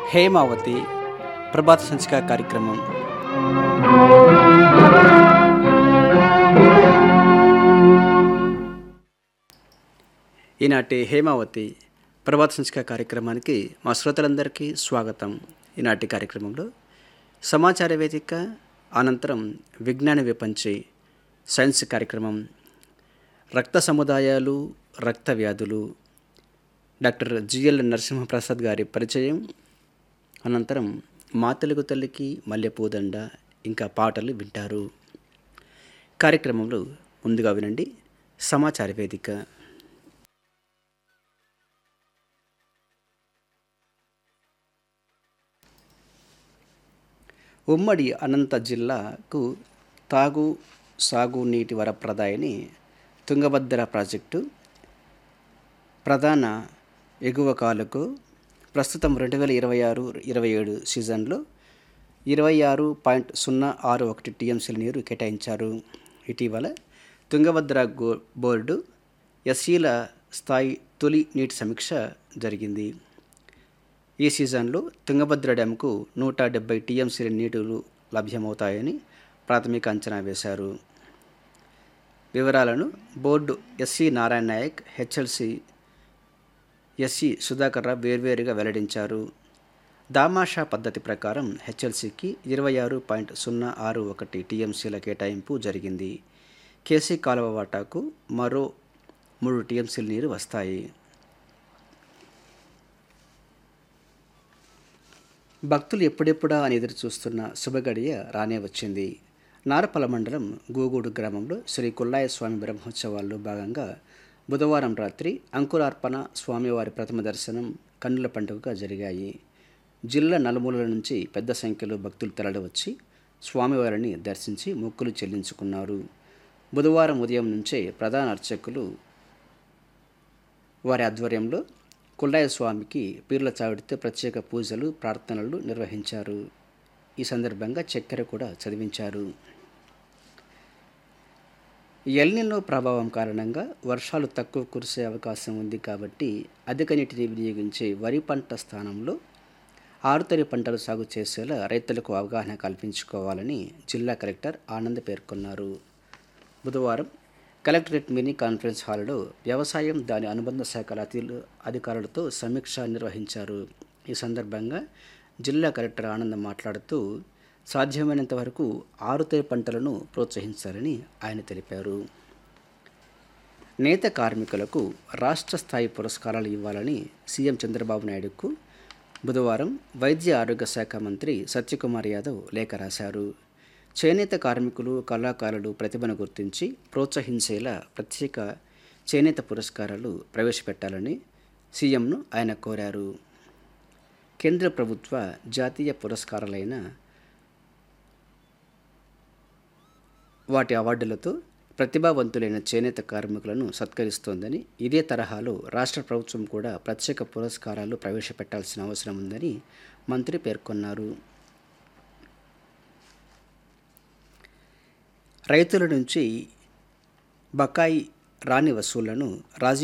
హేమావతి ప్రభాత సంచిక కార్యక్రమం ఈనాటి హేమావతి ప్రభాత సంచిక కార్యక్రమానికి మా శ్రోతలందరికీ స్వాగతం ఈనాటి కార్యక్రమంలో సమాచార వేదిక అనంతరం విజ్ఞాన విపంచి సైన్స్ కార్యక్రమం రక్త సముదాయాలు రక్త వ్యాధులు డాక్టర్ జిఎల్ నరసింహప్రసాద్ గారి పరిచయం అనంతరం మా తెలుగు తల్లికి మల్లెపూదండ ఇంకా పాటలు వింటారు కార్యక్రమంలో ముందుగా వినండి సమాచార వేదిక ఉమ్మడి అనంత జిల్లాకు తాగు సాగు నీటి వరప్రదాయని తుంగభద్ర ప్రాజెక్టు ప్రధాన ఎగువ కాలుకు ప్రస్తుతం రెండు వేల ఇరవై ఆరు ఇరవై ఏడు సీజన్లో ఇరవై ఆరు పాయింట్ సున్నా ఆరు ఒకటి టీఎంసీల నీరు కేటాయించారు ఇటీవల తుంగభద్ర గో బోర్డు ఎస్సీల స్థాయి తొలి నీటి సమీక్ష జరిగింది ఈ సీజన్లో తుంగభద్ర డ్యాంకు నూట డెబ్బై టీఎంసీల నీటిలు లభ్యమవుతాయని ప్రాథమిక అంచనా వేశారు వివరాలను board SE Narayana Nayak HLC SE Sudhakar Rao వేర్వేరుగా వెల్లడించారు దామాషా పద్ధతి ప్రకారం హెచ్ఎల్సికి ఇరవై ఆరు పాయింట్ సున్నా ఆరు ఒకటి టీఎంసీల కేటాయింపు జరిగింది కేసీ కాలువ వాటాకు మరో మూడు టీఎంసీల నీరు వస్తాయి భక్తులు ఎప్పుడెప్పుడా అని ఎదురు చూస్తున్న శుభగడియ రానే వచ్చింది నారపల మండలం గూగూడు గ్రామంలో శ్రీ కుల్లాయ స్వామి బ్రహ్మోత్సవాల్లో భాగంగా బుధవారం రాత్రి అంకురార్పణ స్వామివారి ప్రథమ దర్శనం కన్నుల పండుగగా జరిగాయి జిల్లా నలుమూలల నుంచి పెద్ద సంఖ్యలో భక్తులు తరలివచ్చి స్వామివారిని దర్శించి మొక్కులు చెల్లించుకున్నారు బుధవారం ఉదయం నుంచే ప్రధాన అర్చకులు వారి ఆధ్వర్యంలో కుల్లాయ స్వామికి పీర్ల చావిడితో ప్రత్యేక పూజలు ప్రార్థనలు నిర్వహించారు ఈ సందర్భంగా చక్కెర కూడా చదివించారు ఎల్నిలో ప్రభావం కారణంగా వర్షాలు తక్కువ కురిసే అవకాశం ఉంది కాబట్టి అధిక నీటిని వినియోగించే వరి పంట స్థానంలో ఆరుతడి పంటలు సాగు చేసేలా రైతులకు అవగాహన కల్పించుకోవాలని జిల్లా కలెక్టర్ ఆనంద్ పేర్కొన్నారు బుధవారం కలెక్టరేట్ మినీ కాన్ఫరెన్స్ హాల్లో వ్యవసాయం దాని అనుబంధ శాఖల అధిలు అధికారులతో సమీక్ష నిర్వహించారు ఈ సందర్భంగా జిల్లా కలెక్టర్ ఆనంద్ మాట్లాడుతూ సాధ్యమైనంత వరకు ఆరుతడి పంటలను ప్రోత్సహించాలని ఆయన తెలిపారు నేత కార్మికులకు రాష్ట్ర స్థాయి పురస్కారాలు ఇవ్వాలని సీఎం చంద్రబాబు నాయుడుకు బుధవారం వైద్య ఆరోగ్య శాఖ మంత్రి సత్యకుమార్ యాదవ్ లేఖ రాశారు చేనేత కార్మికులు కళాకారులు ప్రతిభను గుర్తించి ప్రోత్సహించేలా ప్రత్యేక చేనేత పురస్కారాలు ప్రవేశపెట్టాలని సీఎంను ఆయన కోరారు కేంద్ర ప్రభుత్వ జాతీయ పురస్కారాలైన వాటి అవార్డులతో ప్రతిభావంతులైన చేనేత కార్మికులను సత్కరిస్తోందని ఇదే తరహాలో రాష్ట్ర ప్రభుత్వం కూడా ప్రత్యేక పురస్కారాలు ప్రవేశపెట్టాల్సిన అవసరం ఉందని మంత్రి పేర్కొన్నారు రైతుల నుంచి బకాయి రాని వసూళ్లను రాజీ